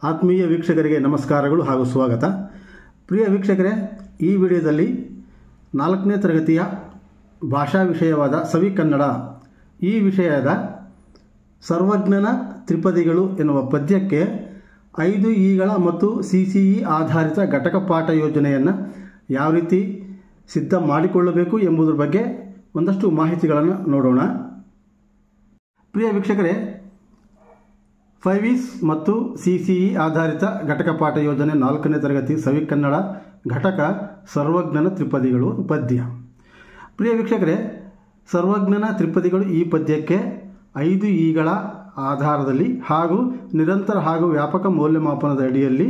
ಆತ್ಮೀಯ ವೀಕ್ಷಕರಿಗೆ ನಮಸ್ಕಾರಗಳು ಹಾಗೂ ಸ್ವಾಗತ ಪ್ರಿಯ ವೀಕ್ಷಕರೇ ಈ ವಿಡಿಯೋದಲ್ಲಿ ನಾಲ್ಕನೇ ತರಗತಿಯ ಭಾಷಾ ವಿಷಯವಾದ ಸವಿ ಕನ್ನಡ ಈ ವಿಷಯದ ಸರ್ವಜ್ಞನ ತ್ರಿಪದಿಗಳು ಎನ್ನುವ ಪದ್ಯಕ್ಕೆ ಐದು ಈಗಳ ಮತ್ತು ಸಿ ಸಿ ಇ ಆಧಾರಿತ ಘಟಕ ಪಾಠ ಯೋಜನೆಯನ್ನು ಯಾವ ರೀತಿ ಸಿದ್ಧ ಮಾಡಿಕೊಳ್ಳಬೇಕು ಎಂಬುದರ ಬಗ್ಗೆ ಒಂದಷ್ಟು ಮಾಹಿತಿಗಳನ್ನು ನೋಡೋಣ ಪ್ರಿಯ ವೀಕ್ಷಕರೇ ಫೈವ್ ಈಸ್ ಮತ್ತು ಸಿ ಸಿ ಇ ಆಧಾರಿತ ಘಟಕ ಪಾಠ ಯೋಜನೆ ನಾಲ್ಕನೇ ತರಗತಿ ಸವಿ ಕನ್ನಡ ಘಟಕ ಸರ್ವಜ್ಞನ ತ್ರಿಪದಿಗಳು ಪದ್ಯ ಪ್ರಿಯ ವೀಕ್ಷಕರೇ ಸರ್ವಜ್ಞನ ತ್ರಿಪದಿಗಳು ಈ ಪದ್ಯಕ್ಕೆ ಐದು ಈಗಳ ಆಧಾರದಲ್ಲಿ ಹಾಗೂ ನಿರಂತರ ಹಾಗೂ ವ್ಯಾಪಕ ಮೌಲ್ಯಮಾಪನದ ಅಡಿಯಲ್ಲಿ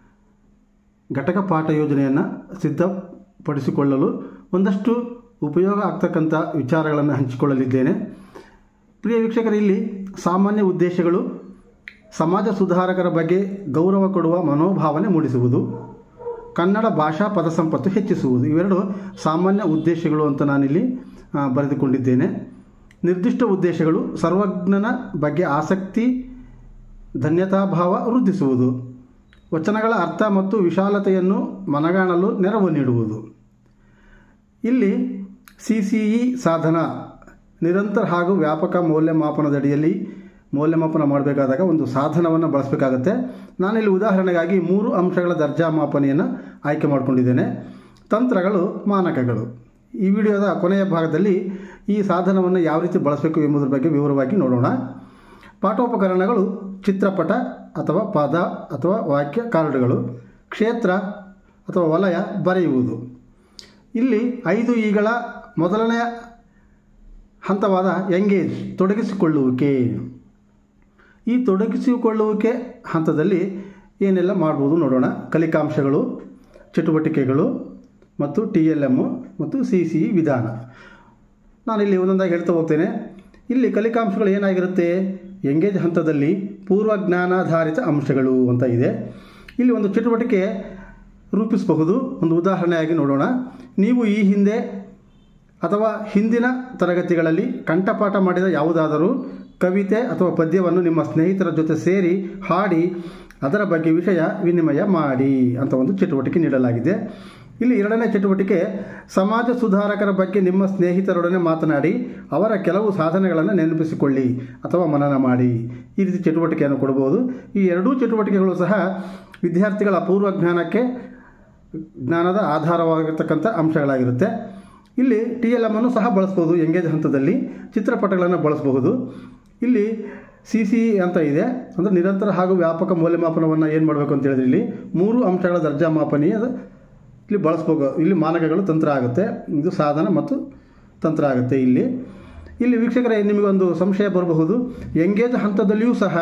ಘಟಕ ಪಾಠ ಯೋಜನೆಯನ್ನು ಸಿದ್ಧಪಡಿಸಿಕೊಳ್ಳಲು ಒಂದಷ್ಟು ಉಪಯೋಗ ಆಗ್ತಕ್ಕಂಥ ವಿಚಾರಗಳನ್ನು ಹಂಚಿಕೊಳ್ಳಲಿದ್ದೇನೆ ಪ್ರಿಯ ವೀಕ್ಷಕರು ಇಲ್ಲಿ ಸಾಮಾನ್ಯ ಉದ್ದೇಶಗಳು ಸಮಾಜ ಸುಧಾರಕರ ಬಗ್ಗೆ ಗೌರವ ಕೊಡುವ ಮನೋಭಾವನೆ ಮೂಡಿಸುವುದು ಕನ್ನಡ ಭಾಷಾ ಪದ ಸಂಪತ್ತು ಹೆಚ್ಚಿಸುವುದು ಇವೆರಡು ಸಾಮಾನ್ಯ ಉದ್ದೇಶಗಳು ಅಂತ ನಾನಿಲ್ಲಿ ಆ, ಬರೆದುಕೊಂಡಿದ್ದೇನೆ ನಿರ್ದಿಷ್ಟ ಉದ್ದೇಶಗಳು ಸರ್ವಜ್ಞನ ಬಗ್ಗೆ ಆಸಕ್ತಿ ಧನ್ಯತಾಭಾವ ವೃದ್ಧಿಸುವುದು ವಚನಗಳ ಅರ್ಥ ಮತ್ತು ವಿಶಾಲತೆಯನ್ನು ಮನಗಾಣಲು ನೆರವು ನೀಡುವುದು ಇಲ್ಲಿ ಸಿ ಸಿ ಇ ಸಾಧನ ನಿರಂತರ ಹಾಗೂ ವ್ಯಾಪಕ ಮೌಲ್ಯಮಾಪನದಡಿಯಲ್ಲಿ ಮೌಲ್ಯಮಾಪನ ಮಾಡಬೇಕಾದಾಗ ಒಂದು ಸಾಧನವನ್ನು ಬಳಸಬೇಕಾಗತ್ತೆ ನಾನಿಲ್ಲಿ ಉದಾಹರಣೆಗಾಗಿ ಮೂರು ಅಂಶಗಳ ದರ್ಜಾ ಮಾಪನೆಯನ್ನು ಆಯ್ಕೆ ಮಾಡಿಕೊಂಡಿದ್ದೇನೆ ತಂತ್ರಗಳು ಮಾನಕಗಳು ಈ ವಿಡಿಯೋದ ಕೊನೆಯ ಭಾಗದಲ್ಲಿ ಈ ಸಾಧನವನ್ನು ಯಾವ ರೀತಿ ಬಳಸಬೇಕು ಎಂಬುದರ ಬಗ್ಗೆ ವಿವರವಾಗಿ ನೋಡೋಣ ಪಾಠೋಪಕರಣಗಳು ಚಿತ್ರಪಟ ಅಥವಾ ಪದ ಅಥವಾ ವಾಕ್ಯ ಕಾರ್ಡುಗಳು ಕ್ಷೇತ್ರ ಅಥವಾ ವಲಯ ಬರೆಯುವುದು ಇಲ್ಲಿ ಐದು ಈಗಳ ಮೊದಲನೆಯ ಹಂತವಾದ ಎಂಗೇಜ್ ತೊಡಗಿಸಿಕೊಳ್ಳುವಿಕೆ ಈ ತೊಡಗಿಸಿಕೊಳ್ಳುವಿಕೆ ಹಂತದಲ್ಲಿ ಏನೆಲ್ಲ ಮಾಡ್ಬೋದು ನೋಡೋಣ ಕಲಿಕಾಂಶಗಳು ಚಟುವಟಿಕೆಗಳು ಮತ್ತು ಟಿ ಎಲ್ ಎಮ್ಮು ಮತ್ತು ಸಿ ಸಿ ವಿಧಾನ ನಾನಿಲ್ಲಿ ಒಂದೊಂದಾಗಿ ಹೇಳ್ತಾ ಹೋಗ್ತೇನೆ ಇಲ್ಲಿ ಕಲಿಕಾಂಶಗಳು ಏನಾಗಿರುತ್ತೆ ಎಂಗೇಜ್ ಹಂತದಲ್ಲಿ ಪೂರ್ವ ಜ್ಞಾನಾಧಾರಿತ ಅಂಶಗಳು ಅಂತ ಇದೆ ಇಲ್ಲಿ ಒಂದು ಚಟುವಟಿಕೆ ರೂಪಿಸಬಹುದು ಒಂದು ಉದಾಹರಣೆಯಾಗಿ ನೋಡೋಣ ನೀವು ಈ ಹಿಂದೆ ಅಥವಾ ಹಿಂದಿನ ತರಗತಿಗಳಲ್ಲಿ ಕಂಠಪಾಠ ಮಾಡಿದ ಯಾವುದಾದರೂ ಕವಿತೆ ಅಥವಾ ಪದ್ಯವನ್ನು ನಿಮ್ಮ ಸ್ನೇಹಿತರ ಜೊತೆ ಸೇರಿ ಹಾಡಿ ಅದರ ಬಗ್ಗೆ ವಿಷಯ ವಿನಿಮಯ ಮಾಡಿ ಅಂತ ಒಂದು ಚಟುವಟಿಕೆ ನೀಡಲಾಗಿದೆ ಇಲ್ಲಿ ಎರಡನೇ ಚಟುವಟಿಕೆ ಸಮಾಜ ಸುಧಾರಕರ ಬಗ್ಗೆ ನಿಮ್ಮ ಸ್ನೇಹಿತರೊಡನೆ ಮಾತನಾಡಿ ಅವರ ಕೆಲವು ಸಾಧನೆಗಳನ್ನು ನೆನಪಿಸಿಕೊಳ್ಳಿ ಅಥವಾ ಮನನ ಮಾಡಿ ಈ ರೀತಿ ಚಟುವಟಿಕೆಯನ್ನು ಕೊಡಬಹುದು ಈ ಎರಡೂ ಚಟುವಟಿಕೆಗಳು ಸಹ ವಿದ್ಯಾರ್ಥಿಗಳ ಪೂರ್ವ ಜ್ಞಾನಕ್ಕೆ ಜ್ಞಾನದ ಆಧಾರವಾಗಿರ್ತಕ್ಕಂಥ ಅಂಶಗಳಾಗಿರುತ್ತೆ ಇಲ್ಲಿ ಟಿ ಎಲ್ ಎಮ್ ಅನ್ನು ಸಹ ಬಳಸ್ಬೋದು ಎಂಗೇಜ್ ಹಂತದಲ್ಲಿ ಚಿತ್ರಪಟಗಳನ್ನು ಬಳಸಬಹುದು ಇಲ್ಲಿ ಸಿ ಸಿ ಅಂತ ಇದೆ ಅಂದರೆ ನಿರಂತರ ಹಾಗೂ ವ್ಯಾಪಕ ಮೌಲ್ಯಮಾಪನವನ್ನು ಏನು ಮಾಡಬೇಕು ಅಂತ ಹೇಳಿದ್ರೆ ಇಲ್ಲಿ ಮೂರು ಅಂಶಗಳ ದರ್ಜಾ ಮಾಪನೀಯ ಇಲ್ಲಿ ಬಳಸ್ಬೇಕು ಇಲ್ಲಿ ಮಾನಕಗಳು ತಂತ್ರ ಆಗುತ್ತೆ ಇದು ಸಾಧನ ಮತ್ತು ತಂತ್ರ ಆಗುತ್ತೆ ಇಲ್ಲಿ ಇಲ್ಲಿ ವೀಕ್ಷಕರೇ ನಿಮಗೊಂದು ಸಂಶಯ ಬರಬಹುದು ಎಂಗೇಜ್ ಹಂತದಲ್ಲಿಯೂ ಸಹ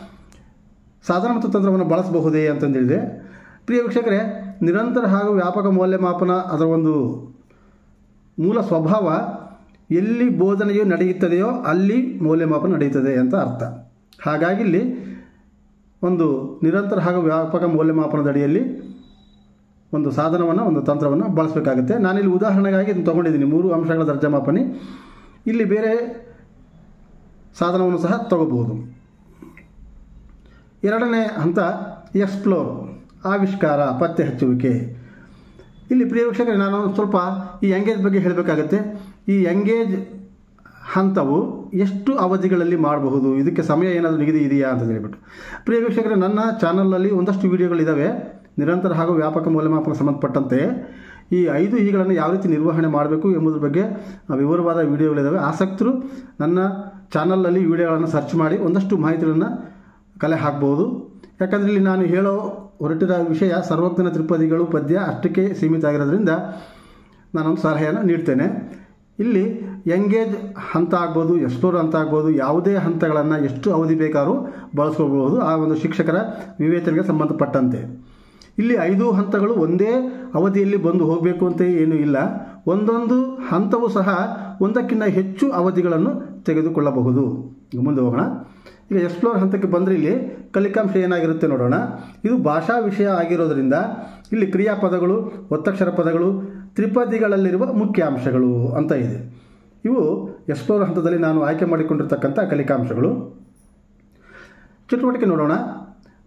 ಸಾಧನ ಮತ್ತು ತಂತ್ರವನ್ನು ಬಳಸಬಹುದೇ ಅಂತಂದೇಳಿದೆ ಪ್ರಿಯ ವೀಕ್ಷಕರೇ ನಿರಂತರ ಹಾಗೂ ವ್ಯಾಪಕ ಮೌಲ್ಯಮಾಪನ ಅದರ ಒಂದು ಮೂಲ ಸ್ವಭಾವ ಎಲ್ಲಿ ಬೋಧನೆಯು ನಡೆಯುತ್ತದೆಯೋ ಅಲ್ಲಿ ಮೌಲ್ಯಮಾಪನ ನಡೆಯುತ್ತದೆ ಅಂತ ಅರ್ಥ ಹಾಗಾಗಿ ಇಲ್ಲಿ ಒಂದು ನಿರಂತರ ಹಾಗೂ ವ್ಯಾಪಕ ಮೌಲ್ಯಮಾಪನದ ಅಡಿಯಲ್ಲಿ ಒಂದು ಸಾಧನವನ್ನು ಒಂದು ತಂತ್ರವನ್ನು ಬಳಸಬೇಕಾಗುತ್ತೆ ನಾನಿಲ್ಲಿ ಉದಾಹರಣೆಗಾಗಿ ಇದನ್ನು ತೊಗೊಂಡಿದ್ದೀನಿ ಮೂರು ಅಂಶಗಳ ದರ್ಜಾ ಮಾಪನೆ ಇಲ್ಲಿ ಬೇರೆ ಸಾಧನವನ್ನು ಸಹ ತಗೋಬಹುದು ಎರಡನೇ ಹಂತ ಎಕ್ಸ್ಪ್ಲೋರ್ ಆವಿಷ್ಕಾರ ಪತ್ತೆ ಹಚ್ಚುವಿಕೆ ಇಲ್ಲಿ ಪ್ರಿಯ ವೀಕ್ಷಕರೇ ನಾನು ಸ್ವಲ್ಪ ಈ ಎಂಗೇಜ್ ಬಗ್ಗೆ ಹೇಳಬೇಕಾಗತ್ತೆ ಈ ಎಂಗೇಜ್ ಹಂತವು ಎಷ್ಟು ಅವಧಿಗಳಲ್ಲಿ ಮಾಡಬಹುದು ಇದಕ್ಕೆ ಸಮಯ ಏನಾದರೂ ನಿಗದಿ ಇದೆಯಾ ಅಂತ ಹೇಳಿಬಿಟ್ಟು ಪ್ರಿಯ ವೀಕ್ಷಕರೇ ನನ್ನ ಚಾನಲ್ನಲ್ಲಿ ಒಂದಷ್ಟು ವಿಡಿಯೋಗಳಿದ್ದಾವೆ ನಿರಂತರ ಹಾಗೂ ವ್ಯಾಪಕ ಮೌಲ್ಯಮಾಪನ ಸಂಬಂಧಪಟ್ಟಂತೆ ಈ ಐದು ಈಗಳನ್ನು ಯಾವ ರೀತಿ ನಿರ್ವಹಣೆ ಮಾಡಬೇಕು ಎಂಬುದ್ರ ಬಗ್ಗೆ ವಿವರವಾದ ವಿಡಿಯೋಗಳಿದ್ದಾವೆ ಆಸಕ್ತರು ನನ್ನ ಚಾನಲ್ನಲ್ಲಿ ವಿಡಿಯೋಗಳನ್ನು ಸರ್ಚ್ ಮಾಡಿ ಒಂದಷ್ಟು ಮಾಹಿತಿಗಳನ್ನು ಕಲೆ ಹಾಕ್ಬೋದು ಯಾಕಂದರೆ ಇಲ್ಲಿ ನಾನು ಹೇಳೋ ಹೊರಟಿರೋ ವಿಷಯ ಸರ್ವಜ್ಞನ ತ್ರಿಪದಿಗಳು ಪದ್ಯ ಅಷ್ಟಕ್ಕೆ ಸೀಮಿತ ಆಗಿರೋದ್ರಿಂದ ನಾನೊಂದು ಸಲಹೆಯನ್ನು ನೀಡ್ತೇನೆ ಇಲ್ಲಿ ಎಂಗೇಜ್ ಹಂತ ಆಗ್ಬೋದು ಎಕ್ಸ್ಪ್ಲೋರ್ ಹಂತ ಆಗ್ಬೋದು ಯಾವುದೇ ಹಂತಗಳನ್ನು ಎಷ್ಟು ಅವಧಿ ಬೇಕಾದ್ರೂ ಬಳಸ್ಕೋಬಹುದು ಆ ಒಂದು ಶಿಕ್ಷಕರ ವಿವೇಚನೆಗೆ ಸಂಬಂಧಪಟ್ಟಂತೆ ಇಲ್ಲಿ ಐದು ಹಂತಗಳು ಒಂದೇ ಅವಧಿಯಲ್ಲಿ ಬಂದು ಹೋಗಬೇಕು ಅಂತ ಏನೂ ಇಲ್ಲ ಒಂದೊಂದು ಹಂತವೂ ಸಹ ಒಂದಕ್ಕಿಂತ ಹೆಚ್ಚು ಅವಧಿಗಳನ್ನು ತೆಗೆದುಕೊಳ್ಳಬಹುದು ಈಗ ಮುಂದೆ ಹೋಗೋಣ ಈಗ ಎಕ್ಸ್ಪ್ಲೋರ್ ಹಂತಕ್ಕೆ ಬಂದರೆ ಇಲ್ಲಿ ಕಲಿಕಾಂಶ ಏನಾಗಿರುತ್ತೆ ನೋಡೋಣ ಇದು ಭಾಷಾ ವಿಷಯ ಆಗಿರೋದ್ರಿಂದ ಇಲ್ಲಿ ಕ್ರಿಯಾಪದಗಳು ಒತ್ತಕ್ಷರ ಪದಗಳು ತ್ರಿಪದಿಗಳಲ್ಲಿರುವ ಮುಖ್ಯ ಅಂಶಗಳು ಅಂತ ಇದೆ ಇವು ಎಕ್ಸ್ಪ್ಲೋರ್ ಹಂತದಲ್ಲಿ ನಾನು ಆಯ್ಕೆ ಮಾಡಿಕೊಂಡಿರ್ತಕ್ಕಂಥ ಕಲಿಕಾಂಶಗಳು ಚಟುವಟಿಕೆ ನೋಡೋಣ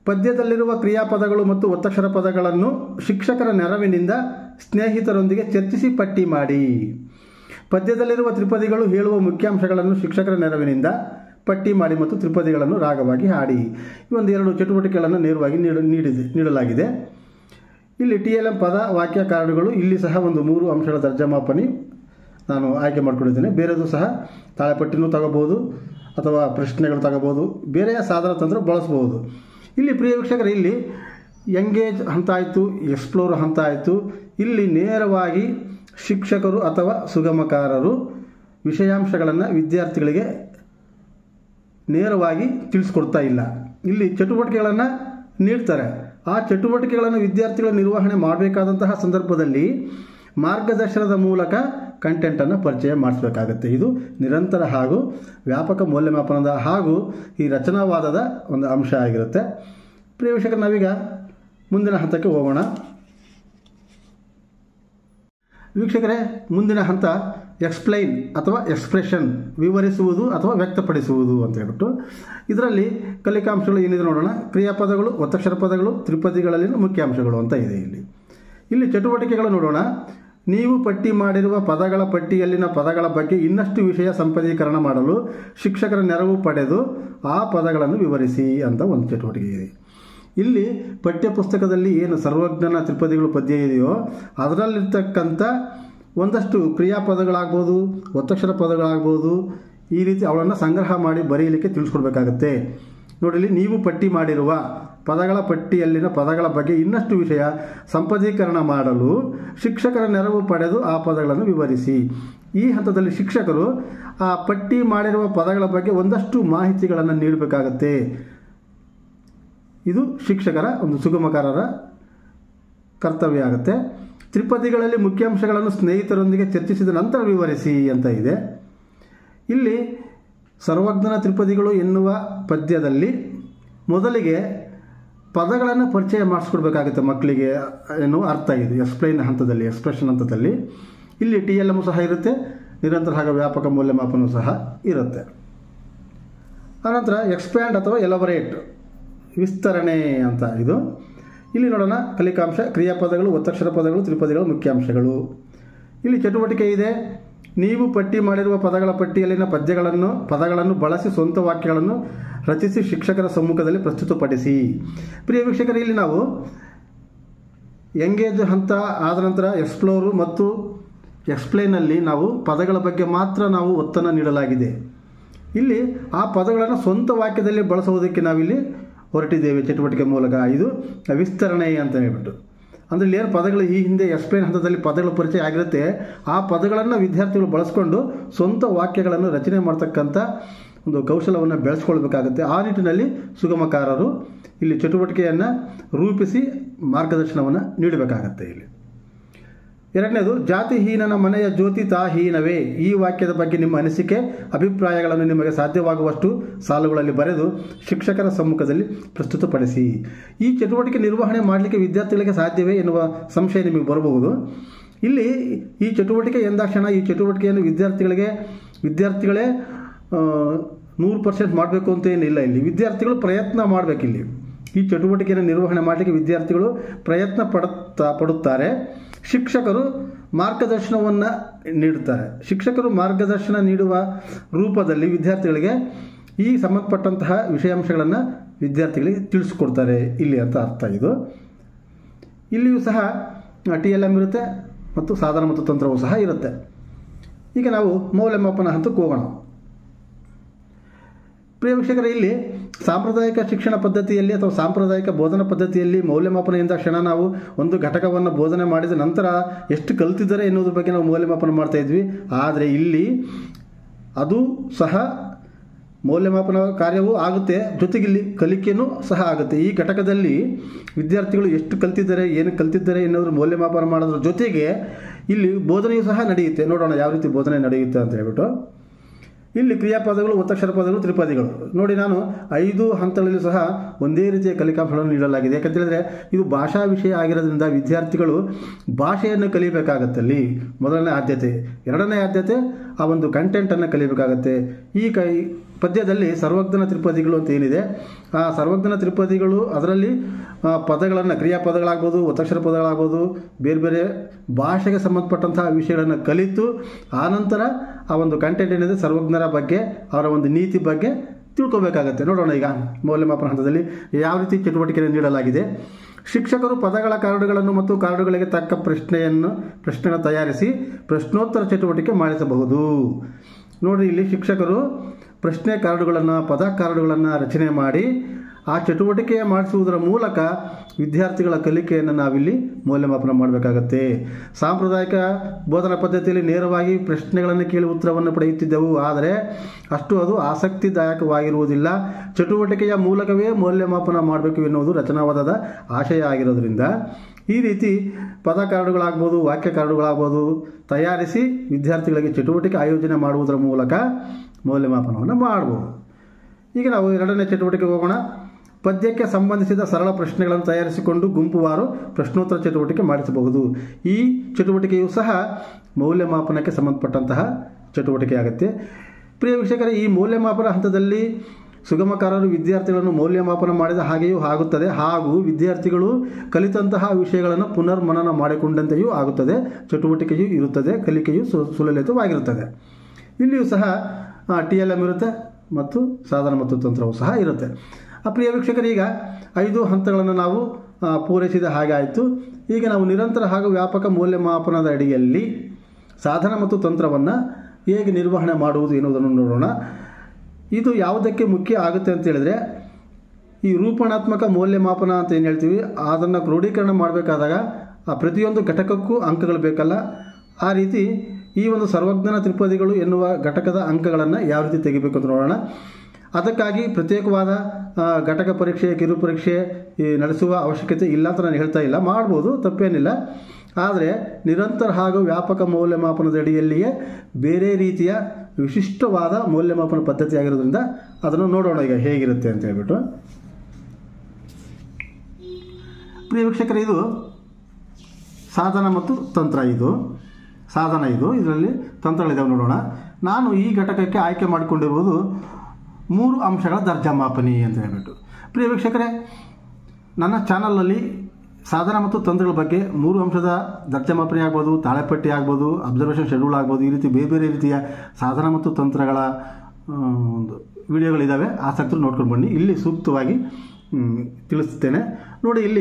ಪದ್ಯದಲ್ಲಿರುವ ಕ್ರಿಯಾಪದಗಳು ಮತ್ತು ಒತ್ತಕ್ಷರ ಪದಗಳನ್ನು ಶಿಕ್ಷಕರ ನೆರವಿನಿಂದ ಸ್ನೇಹಿತರೊಂದಿಗೆ ಚರ್ಚಿಸಿ ಪಟ್ಟಿ ಮಾಡಿ ಪದ್ಯದಲ್ಲಿರುವ ತ್ರಿಪದಿಗಳು ಹೇಳುವ ಮುಖ್ಯಾಂಶಗಳನ್ನು ಶಿಕ್ಷಕರ ನೆರವಿನಿಂದ ಪಟ್ಟಿ ಮಾಡಿ ಮತ್ತು ತ್ರಿಪದಿಗಳನ್ನು ರಾಗವಾಗಿ ಹಾಡಿ ಈ ಒಂದು ಎರಡು ಚಟುವಟಿಕೆಗಳನ್ನು ನೇರವಾಗಿ ನೀಡ ನೀಡಿದೆ ನೀಡಲಾಗಿದೆ ಇಲ್ಲಿ ಟಿ ಎಲ್ ಎಂ ಪದ ವಾಕ್ಯ ಕಾರ್ಡುಗಳು ಇಲ್ಲಿ ಸಹ ಒಂದು ಮೂರು ಅಂಶಗಳ ತರ್ಜಮಾಪನಿ ನಾನು ಆಯ್ಕೆ ಮಾಡ್ಕೊಂಡಿದ್ದೇನೆ ಬೇರೆದು ಸಹ ತಾಳೆಪಟ್ಟಿನೂ ತಗೋಬೋದು ಅಥವಾ ಪ್ರಶ್ನೆಗಳು ತಗೋಬೋದು ಬೇರೆಯ ಸಾಧನ ತಂತ್ರ ಬಳಸ್ಬೋದು ಇಲ್ಲಿ ಪ್ರಿಯ ವೀಕ್ಷಕರೇ ಇಲ್ಲಿ ಎಂಗೇಜ್ ಹಂತ ಆಯಿತು ಎಕ್ಸ್ಪ್ಲೋರ್ ಹಂತ ಆಯಿತು ಇಲ್ಲಿ ನೇರವಾಗಿ ಶಿಕ್ಷಕರು ಅಥವಾ ಸುಗಮಕಾರರು ವಿಷಯಾಂಶಗಳನ್ನು ವಿದ್ಯಾರ್ಥಿಗಳಿಗೆ ನೇರವಾಗಿ ತಿಳಿಸ್ಕೊಡ್ತಾ ಇಲ್ಲ ಇಲ್ಲಿ ಚಟುವಟಿಕೆಗಳನ್ನು ನೀಡ್ತಾರೆ ಆ ಚಟುವಟಿಕೆಗಳನ್ನು ವಿದ್ಯಾರ್ಥಿಗಳ ನಿರ್ವಹಣೆ ಮಾಡಬೇಕಾದಂತಹ ಸಂದರ್ಭದಲ್ಲಿ ಮಾರ್ಗದರ್ಶನದ ಮೂಲಕ ಕಂಟೆಂಟನ್ನು ಪರಿಚಯ ಮಾಡಿಸಬೇಕಾಗತ್ತೆ ಇದು ನಿರಂತರ ಹಾಗೂ ವ್ಯಾಪಕ ಮೌಲ್ಯಮಾಪನದ ಹಾಗೂ ಈ ರಚನಾವಾದದ ಒಂದು ಅಂಶ ಆಗಿರುತ್ತೆ ಪ್ರಿಯ ವೀಕ್ಷಕರು ನಾವೀಗ ಮುಂದಿನ ಹಂತಕ್ಕೆ ಹೋಗೋಣ ವೀಕ್ಷಕರೇ ಮುಂದಿನ ಹಂತ ಎಕ್ಸ್ಪ್ಲೈನ್ ಅಥವಾ ಎಕ್ಸ್ಪ್ರೆಷನ್ ವಿವರಿಸುವುದು ಅಥವಾ ವ್ಯಕ್ತಪಡಿಸುವುದು ಅಂತ ಹೇಳ್ಬಿಟ್ಟು ಇದರಲ್ಲಿ ಕಲಿಕಾಂಶಗಳು ಏನಿದೆ ನೋಡೋಣ ಕ್ರಿಯಾಪದಗಳು ಒತ್ತಕ್ಷರ ಪದಗಳು ತ್ರಿಪದಿಗಳಲ್ಲಿನ ಮುಖ್ಯಾಂಶಗಳು ಅಂತ ಇದೆ ಇಲ್ಲಿ ಇಲ್ಲಿ ಚಟುವಟಿಕೆಗಳು ನೋಡೋಣ ನೀವು ಪಟ್ಟಿ ಮಾಡಿರುವ ಪದಗಳ ಪಟ್ಟಿಯಲ್ಲಿನ ಪದಗಳ ಬಗ್ಗೆ ಇನ್ನಷ್ಟು ವಿಷಯ ಸಂಪದೀಕರಣ ಮಾಡಲು ಶಿಕ್ಷಕರ ನೆರವು ಪಡೆದು ಆ ಪದಗಳನ್ನು ವಿವರಿಸಿ ಅಂತ ಒಂದು ಚಟುವಟಿಕೆ ಇದೆ ಇಲ್ಲಿ ಪಠ್ಯಪುಸ್ತಕದಲ್ಲಿ ಏನು ಸರ್ವಜ್ಞನ ತ್ರಿಪದಿಗಳು ಪದ್ಯ ಇದೆಯೋ ಅದರಲ್ಲಿರ್ತಕ್ಕಂಥ ಒಂದಷ್ಟು ಕ್ರಿಯಾಪದಗಳಾಗ್ಬೋದು ಒತ್ತಕ್ಷರ ಪದಗಳಾಗ್ಬೋದು ಈ ರೀತಿ ಅವಳನ್ನು ಸಂಗ್ರಹ ಮಾಡಿ ಬರೆಯಲಿಕ್ಕೆ ತಿಳಿಸ್ಕೊಡ್ಬೇಕಾಗತ್ತೆ ನೋಡಿಲಿ ನೀವು ಪಟ್ಟಿ ಮಾಡಿರುವ ಪದಗಳ ಪಟ್ಟಿಯಲ್ಲಿನ ಪದಗಳ ಬಗ್ಗೆ ಇನ್ನಷ್ಟು ವಿಷಯ ಸಂಪದೀಕರಣ ಮಾಡಲು ಶಿಕ್ಷಕರ ನೆರವು ಪಡೆದು ಆ ಪದಗಳನ್ನು ವಿವರಿಸಿ ಈ ಹಂತದಲ್ಲಿ ಶಿಕ್ಷಕರು ಆ ಪಟ್ಟಿ ಮಾಡಿರುವ ಪದಗಳ ಬಗ್ಗೆ ಒಂದಷ್ಟು ಮಾಹಿತಿಗಳನ್ನು ನೀಡಬೇಕಾಗತ್ತೆ ಇದು ಶಿಕ್ಷಕರ ಒಂದು ಸುಗಮಕಾರರ ಕರ್ತವ್ಯ ಆಗುತ್ತೆ ತ್ರಿಪದಿಗಳಲ್ಲಿ ಮುಖ್ಯಾಂಶಗಳನ್ನು ಸ್ನೇಹಿತರೊಂದಿಗೆ ಚರ್ಚಿಸಿದ ನಂತರ ವಿವರಿಸಿ ಅಂತ ಇದೆ ಇಲ್ಲಿ ಸರ್ವಜ್ಞನ ತ್ರಿಪದಿಗಳು ಎನ್ನುವ ಪದ್ಯದಲ್ಲಿ ಮೊದಲಿಗೆ ಪದಗಳನ್ನು ಪರಿಚಯ ಮಾಡಿಸ್ಕೊಡ್ಬೇಕಾಗುತ್ತೆ ಮಕ್ಕಳಿಗೆ ಎನ್ನುವ ಅರ್ಥ ಇದೆ ಎಕ್ಸ್ಪ್ಲೈನ್ ಹಂತದಲ್ಲಿ ಎಕ್ಸ್ಪ್ರೆಷನ್ ಹಂತದಲ್ಲಿ ಇಲ್ಲಿ ಟಿ ಎಲ್ ಎಮ್ ಸಹ ಇರುತ್ತೆ ನಿರಂತರ ಹಾಗೂ ವ್ಯಾಪಕ ಮೌಲ್ಯಮಾಪನವೂ ಸಹ ಇರುತ್ತೆ ಆನಂತರ ಎಕ್ಸ್ಪ್ಯಾಂಡ್ ಅಥವಾ ಎಲಬರೇಟ್ ವಿಸ್ತರಣೆ ಅಂತ ಇದು ಇಲ್ಲಿ ನೋಡೋಣ ಕಲಿಕಾಂಶ ಕ್ರಿಯಾಪದಗಳು ಒತ್ತಕ್ಷರ ಪದಗಳು ತ್ರಿಪದಿಗಳು ಮುಖ್ಯಾಂಶಗಳು ಇಲ್ಲಿ ಚಟುವಟಿಕೆ ಇದೆ ನೀವು ಪಟ್ಟಿ ಮಾಡಿರುವ ಪದಗಳ ಪಟ್ಟಿಯಲ್ಲಿನ ಪದ್ಯಗಳನ್ನು ಪದಗಳನ್ನು ಬಳಸಿ ಸ್ವಂತ ವಾಕ್ಯಗಳನ್ನು ರಚಿಸಿ ಶಿಕ್ಷಕರ ಸಮ್ಮುಖದಲ್ಲಿ ಪ್ರಸ್ತುತಪಡಿಸಿ ಪ್ರಿಯ ವೀಕ್ಷಕರು ಇಲ್ಲಿ ನಾವು ಎಂಗೇಜ್ ಹಂತ ಆದ ನಂತರ ಎಕ್ಸ್ಪ್ಲೋರು ಮತ್ತು ಎಕ್ಸ್ಪ್ಲೈನಲ್ಲಿ ನಾವು ಪದಗಳ ಬಗ್ಗೆ ಮಾತ್ರ ನಾವು ಒತ್ತನ್ನು ನೀಡಲಾಗಿದೆ ಇಲ್ಲಿ ಆ ಪದಗಳನ್ನು ಸ್ವಂತ ವಾಕ್ಯದಲ್ಲಿ ಬಳಸುವುದಕ್ಕೆ ನಾವಿಲ್ಲಿ ಹೊರಟಿದ್ದೇವೆ ಚಟುವಟಿಕೆ ಮೂಲಕ ಇದು ವಿಸ್ತರಣೆ ಅಂತ ಹೇಳ್ಬಿಟ್ಟು ಅಂದರೆ ಇಲ್ಲಿ ಏನು ಪದಗಳು ಈ ಹಿಂದೆ ಎಕ್ಸ್ಪ್ಲೈನ್ ಹಂತದಲ್ಲಿ ಪದಗಳ ಪರಿಚಯ ಆಗಿರುತ್ತೆ ಆ ಪದಗಳನ್ನು ವಿದ್ಯಾರ್ಥಿಗಳು ಬಳಸ್ಕೊಂಡು ಸ್ವಂತ ವಾಕ್ಯಗಳನ್ನು ರಚನೆ ಮಾಡ್ತಕ್ಕಂಥ ಒಂದು ಕೌಶಲವನ್ನು ಬೆಳೆಸ್ಕೊಳ್ಬೇಕಾಗುತ್ತೆ ಆ ನಿಟ್ಟಿನಲ್ಲಿ ಸುಗಮಕಾರರು ಇಲ್ಲಿ ಚಟುವಟಿಕೆಯನ್ನು ರೂಪಿಸಿ ಮಾರ್ಗದರ್ಶನವನ್ನು ನೀಡಬೇಕಾಗತ್ತೆ ಇಲ್ಲಿ ಎರಡನೇದು ಜಾತಿಹೀನನ ಮನೆಯ ಜ್ಯೋತಿ ತಾಹೀನವೇ ಈ ವಾಕ್ಯದ ಬಗ್ಗೆ ನಿಮ್ಮ ಅನಿಸಿಕೆ ಅಭಿಪ್ರಾಯಗಳನ್ನು ನಿಮಗೆ ಸಾಧ್ಯವಾಗುವಷ್ಟು ಸಾಲುಗಳಲ್ಲಿ ಬರೆದು ಶಿಕ್ಷಕರ ಸಮ್ಮುಖದಲ್ಲಿ ಪ್ರಸ್ತುತಪಡಿಸಿ ಈ ಚಟುವಟಿಕೆ ನಿರ್ವಹಣೆ ಮಾಡಲಿಕ್ಕೆ ವಿದ್ಯಾರ್ಥಿಗಳಿಗೆ ಸಾಧ್ಯವೇ ಎನ್ನುವ ಸಂಶಯ ನಿಮಗೆ ಬರಬಹುದು ಇಲ್ಲಿ ಈ ಚಟುವಟಿಕೆ ಎಂದಾಕ್ಷಣ ಈ ಚಟುವಟಿಕೆಯನ್ನು ವಿದ್ಯಾರ್ಥಿಗಳಿಗೆ ವಿದ್ಯಾರ್ಥಿಗಳೇ ನೂರು ಪರ್ಸೆಂಟ್ ಮಾಡಬೇಕು ಅಂತ ಏನಿಲ್ಲ ಇಲ್ಲಿ ವಿದ್ಯಾರ್ಥಿಗಳು ಪ್ರಯತ್ನ ಮಾಡಬೇಕಿಲ್ಲಿ ಈ ಚಟುವಟಿಕೆಯನ್ನು ನಿರ್ವಹಣೆ ಮಾಡಲಿಕ್ಕೆ ವಿದ್ಯಾರ್ಥಿಗಳು ಪ್ರಯತ್ನ ಪಡುತ್ತಾ ಪಡುತ್ತಾರೆ ಶಿಕ್ಷಕರು ಮಾರ್ಗದರ್ಶನವನ್ನು ನೀಡುತ್ತಾರೆ ಶಿಕ್ಷಕರು ಮಾರ್ಗದರ್ಶನ ನೀಡುವ ರೂಪದಲ್ಲಿ ವಿದ್ಯಾರ್ಥಿಗಳಿಗೆ ಈ ಸಂಬಂಧಪಟ್ಟಂತಹ ವಿಷಯಾಂಶಗಳನ್ನು ವಿದ್ಯಾರ್ಥಿಗಳಿಗೆ ತಿಳಿಸ್ಕೊಡ್ತಾರೆ ಇಲ್ಲಿ ಅಂತ ಅರ್ಥ ಇದು ಇಲ್ಲಿಯೂ ಸಹ ಟಿ ಎಲ್ ಎಮ್ ಇರುತ್ತೆ ಮತ್ತು ಸಾಧನ ಮತ್ತು ತಂತ್ರವೂ ಸಹ ಇರುತ್ತೆ ಈಗ ನಾವು ಮೌಲ್ಯಮಾಪನ ಹಂತಕ್ಕೆ ಹೋಗೋಣ ಪ್ರಿಯ ವೀಕ್ಷಕರೇ ಇಲ್ಲಿ ಸಾಂಪ್ರದಾಯಿಕ ಶಿಕ್ಷಣ ಪದ್ಧತಿಯಲ್ಲಿ ಅಥವಾ ಸಾಂಪ್ರದಾಯಿಕ ಬೋಧನಾ ಪದ್ಧತಿಯಲ್ಲಿ ಮೌಲ್ಯಮಾಪನೆಯಿಂದ ಕ್ಷಣ ನಾವು ಒಂದು ಘಟಕವನ್ನು ಬೋಧನೆ ಮಾಡಿದ ನಂತರ ಎಷ್ಟು ಕಲ್ತಿದ್ದಾರೆ ಎನ್ನುವುದ್ರ ಬಗ್ಗೆ ನಾವು ಮೌಲ್ಯಮಾಪನ ಮಾಡ್ತಾ ಇದ್ವಿ ಆದರೆ ಇಲ್ಲಿ ಅದು ಸಹ ಮೌಲ್ಯಮಾಪನ ಕಾರ್ಯವೂ ಆಗುತ್ತೆ ಜೊತೆಗೆ ಇಲ್ಲಿ ಕಲಿಕೆಯೂ ಸಹ ಆಗುತ್ತೆ ಈ ಘಟಕದಲ್ಲಿ ವಿದ್ಯಾರ್ಥಿಗಳು ಎಷ್ಟು ಕಲ್ತಿದ್ದಾರೆ ಏನು ಕಲ್ತಿದ್ದಾರೆ ಎನ್ನುವುದ್ರ ಮೌಲ್ಯಮಾಪನ ಮಾಡೋದ್ರ ಜೊತೆಗೆ ಇಲ್ಲಿ ಬೋಧನೆಯೂ ಸಹ ನಡೆಯುತ್ತೆ ನೋಡೋಣ ಯಾವ ರೀತಿ ಬೋಧನೆ ನಡೆಯುತ್ತೆ ಅಂತ ಹೇಳ್ಬಿಟ್ಟು ಇಲ್ಲಿ ಕ್ರಿಯಾಪದಗಳು ಒತ್ತಕ್ಷರ ಪದಗಳು ತ್ರಿಪದಿಗಳು ನೋಡಿ ನಾನು ಐದು ಹಂತಗಳಲ್ಲಿ ಸಹ ಒಂದೇ ರೀತಿಯ ಕಲಿಕಾಂಶಗಳನ್ನು ನೀಡಲಾಗಿದೆ ಯಾಕಂತ ಹೇಳಿದ್ರೆ ಇದು ಭಾಷಾ ವಿಷಯ ಆಗಿರೋದ್ರಿಂದ ವಿದ್ಯಾರ್ಥಿಗಳು ಭಾಷೆಯನ್ನು ಕಲಿಬೇಕಾಗತ್ತೆ ಅಲ್ಲಿ ಮೊದಲನೇ ಆದ್ಯತೆ ಎರಡನೇ ಆದ್ಯತೆ ಆ ಒಂದು ಕಂಟೆಂಟನ್ನು ಕಲಿಬೇಕಾಗತ್ತೆ ಈ ಕೈ ಪದ್ಯದಲ್ಲಿ ಸರ್ವಜ್ಞನ ತ್ರಿಪದಿಗಳು ಅಂತ ಏನಿದೆ ಆ ಸರ್ವಜ್ಞನ ತ್ರಿಪದಿಗಳು ಅದರಲ್ಲಿ ಪದಗಳನ್ನು ಕ್ರಿಯಾಪದಗಳಾಗ್ಬೋದು ಒತ್ತಕ್ಷರ ಪದಗಳಾಗ್ಬೋದು ಬೇರೆ ಬೇರೆ ಭಾಷೆಗೆ ಸಂಬಂಧಪಟ್ಟಂತಹ ವಿಷಯಗಳನ್ನು ಕಲಿತು ಆನಂತರ ಆ ಒಂದು ಕಂಟೆಂಟ್ ಏನಿದೆ ಸರ್ವಜ್ಞರ ಬಗ್ಗೆ ಅವರ ಒಂದು ನೀತಿ ಬಗ್ಗೆ ತಿಳ್ಕೊಬೇಕಾಗತ್ತೆ ನೋಡೋಣ ಈಗ ಮೌಲ್ಯಮಾಪನ ಹಂತದಲ್ಲಿ ಯಾವ ರೀತಿ ಚಟುವಟಿಕೆಯನ್ನು ನೀಡಲಾಗಿದೆ ಶಿಕ್ಷಕರು ಪದಗಳ ಕಾರ್ಡುಗಳನ್ನು ಮತ್ತು ಕಾರ್ಡುಗಳಿಗೆ ತಕ್ಕ ಪ್ರಶ್ನೆಯನ್ನು ಪ್ರಶ್ನೆಯನ್ನು ತಯಾರಿಸಿ ಪ್ರಶ್ನೋತ್ತರ ಚಟುವಟಿಕೆ ಮಾಡಿಸಬಹುದು ನೋಡಿ ಇಲ್ಲಿ ಶಿಕ್ಷಕರು ಪ್ರಶ್ನೆ ಕಾರ್ಡುಗಳನ್ನು ಪದ ಕಾರ್ಡುಗಳನ್ನು ರಚನೆ ಮಾಡಿ ಆ ಚಟುವಟಿಕೆಯ ಮಾಡಿಸುವುದರ ಮೂಲಕ ವಿದ್ಯಾರ್ಥಿಗಳ ಕಲಿಕೆಯನ್ನು ನಾವಿಲ್ಲಿ ಮೌಲ್ಯಮಾಪನ ಮಾಡಬೇಕಾಗತ್ತೆ ಸಾಂಪ್ರದಾಯಿಕ ಬೋಧನಾ ಪದ್ಧತಿಯಲ್ಲಿ ನೇರವಾಗಿ ಪ್ರಶ್ನೆಗಳನ್ನು ಕೇಳಿ ಉತ್ತರವನ್ನು ಪಡೆಯುತ್ತಿದ್ದೆವು ಆದರೆ ಅಷ್ಟು ಅದು ಆಸಕ್ತಿದಾಯಕವಾಗಿರುವುದಿಲ್ಲ ಚಟುವಟಿಕೆಯ ಮೂಲಕವೇ ಮೌಲ್ಯಮಾಪನ ಮಾಡಬೇಕು ಎನ್ನುವುದು ರಚನಾವಾದದ ಆಶಯ ಆಗಿರೋದ್ರಿಂದ ಈ ರೀತಿ ಪದ ಕಾರ್ಡುಗಳಾಗ್ಬೋದು ವಾಕ್ಯ ಕಾರ್ಡುಗಳಾಗ್ಬೋದು ತಯಾರಿಸಿ ವಿದ್ಯಾರ್ಥಿಗಳಿಗೆ ಚಟುವಟಿಕೆ ಆಯೋಜನೆ ಮಾಡುವುದರ ಮೂಲಕ ಮೌಲ್ಯಮಾಪನವನ್ನು ಮಾಡ್ಬೋದು ಈಗ ನಾವು ಎರಡನೇ ಚಟುವಟಿಕೆಗೆ ಹೋಗೋಣ ಪದ್ಯಕ್ಕೆ ಸಂಬಂಧಿಸಿದ ಸರಳ ಪ್ರಶ್ನೆಗಳನ್ನು ತಯಾರಿಸಿಕೊಂಡು ಗುಂಪುವಾರು ಪ್ರಶ್ನೋತ್ತರ ಚಟುವಟಿಕೆ ಮಾಡಿಸಬಹುದು ಈ ಚಟುವಟಿಕೆಯು ಸಹ ಮೌಲ್ಯಮಾಪನಕ್ಕೆ ಸಂಬಂಧಪಟ್ಟಂತಹ ಚಟುವಟಿಕೆ ಆಗುತ್ತೆ ಪ್ರಿಯ ವೀಕ್ಷಕರೇ ಈ ಮೌಲ್ಯಮಾಪನ ಹಂತದಲ್ಲಿ ಸುಗಮಕಾರರು ವಿದ್ಯಾರ್ಥಿಗಳನ್ನು ಮೌಲ್ಯಮಾಪನ ಮಾಡಿದ ಹಾಗೆಯೂ ಆಗುತ್ತದೆ ಹಾಗೂ ವಿದ್ಯಾರ್ಥಿಗಳು ಕಲಿತಂತಹ ವಿಷಯಗಳನ್ನು ಪುನರ್ಮನನ ಮಾಡಿಕೊಂಡಂತೆಯೂ ಆಗುತ್ತದೆ ಚಟುವಟಿಕೆಯೂ ಇರುತ್ತದೆ ಕಲಿಕೆಯು ಸು ಸುಲಲಿತವಾಗಿರುತ್ತದೆ ಇಲ್ಲಿಯೂ ಸಹ ಟಿ ಎಲ್ ಎಮ್ ಇರುತ್ತೆ ಮತ್ತು ಸಾಧನ ಮತ್ತು ತಂತ್ರವು ಸಹ ಇರುತ್ತೆ ಆ ಪ್ರಿಯ ವೀಕ್ಷಕರೀಗ ಐದು ಹಂತಗಳನ್ನು ನಾವು ಆ, ಪೂರೈಸಿದ ಹಾಗೆ ಆಯಿತು ಈಗ ನಾವು ನಿರಂತರ ಹಾಗೂ ವ್ಯಾಪಕ ಮೌಲ್ಯಮಾಪನದ ಅಡಿಯಲ್ಲಿ ಸಾಧನ ಮತ್ತು ತಂತ್ರವನ್ನು ಹೇಗೆ ನಿರ್ವಹಣೆ ಮಾಡುವುದು ಎನ್ನುವುದನ್ನು ನೋಡೋಣ ಇದು ಯಾವುದಕ್ಕೆ ಮುಖ್ಯ ಆಗುತ್ತೆ ಅಂತ ಹೇಳಿದ್ರೆ ಈ ರೂಪಣಾತ್ಮಕ ಮೌಲ್ಯಮಾಪನ ಅಂತ ಏನು ಹೇಳ್ತೀವಿ ಅದನ್ನು ಕ್ರೋಢೀಕರಣ ಮಾಡಬೇಕಾದಾಗ ಆ ಪ್ರತಿಯೊಂದು ಘಟಕಕ್ಕೂ ಅಂಕಗಳು ಬೇಕಲ್ಲ ಆ ರೀತಿ ಈ ಒಂದು ಸರ್ವಜ್ಞನ ತ್ರಿಪದಿಗಳು ಎನ್ನುವ ಘಟಕದ ಅಂಕಗಳನ್ನು ಯಾವ ರೀತಿ ತೆಗಿಬೇಕು ಅಂತ ನೋಡೋಣ ಅದಕ್ಕಾಗಿ ಪ್ರತ್ಯೇಕವಾದ ಆ, ಘಟಕ ಪರೀಕ್ಷೆ ಕಿರು ಪರೀಕ್ಷೆ ಈ ನಡೆಸುವ ಅವಶ್ಯಕತೆ ಇಲ್ಲ ಅಂತ ನಾನು ಹೇಳ್ತಾ ಇಲ್ಲ ಮಾಡ್ಬೋದು ತಪ್ಪೇನಿಲ್ಲ ಆದರೆ ನಿರಂತರ ಹಾಗೂ ವ್ಯಾಪಕ ಮೌಲ್ಯಮಾಪನದ ಅಡಿಯಲ್ಲಿಯೇ ಬೇರೆ ರೀತಿಯ ವಿಶಿಷ್ಟವಾದ ಮೌಲ್ಯಮಾಪನ ಪದ್ಧತಿ ಆಗಿರೋದ್ರಿಂದ ಅದನ್ನು ನೋಡೋಣ ಈಗ ಹೇಗಿರುತ್ತೆ ಅಂತ ಹೇಳ್ಬಿಟ್ಟು ಪ್ರಿಯ ವೀಕ್ಷಕರೇ ಇದು ಸಾಧನ ಮತ್ತು ತಂತ್ರ ಇದು ಸಾಧನ ಇದು ಇದರಲ್ಲಿ ತಂತ್ರಗಳಿದ್ದಾವೆ ನೋಡೋಣ ನಾನು ಈ ಘಟಕಕ್ಕೆ ಆಯ್ಕೆ ಮಾಡಿಕೊಂಡಿರುವುದು ಮೂರು ಅಂಶಗಳ ದರ್ಜಾ ಮಾಪನಿ ಅಂತ ಹೇಳ್ಬಿಟ್ಟು ಪ್ರಿಯ ವೀಕ್ಷಕರೇ ನನ್ನ ಚಾನಲ್ನಲ್ಲಿ ಸಾಧನ ಮತ್ತು ತಂತ್ರಗಳ ಬಗ್ಗೆ ಮೂರು ಅಂಶದ ದರ್ಜಾ ಮಾಪನಿ ಆಗ್ಬೋದು ತಾಳೆಪಟ್ಟಿ ಆಗ್ಬೋದು ಅಬ್ಸರ್ವೇಷನ್ ಶೆಡ್ಯೂಲ್ ಆಗ್ಬೋದು ಈ ರೀತಿ ಬೇರೆ ಬೇರೆ ರೀತಿಯ ಸಾಧನ ಮತ್ತು ತಂತ್ರಗಳ ಆ, ಒಂದು ವಿಡಿಯೋಗಳಿದ್ದಾವೆ ಆಸಕ್ತರು ನೋಡ್ಕೊಂಡು ಬನ್ನಿ ಇಲ್ಲಿ ಸೂಕ್ತವಾಗಿ ಮ್, ತಿಳಿಸ್ತೇನೆ ನೋಡಿ ಇಲ್ಲಿ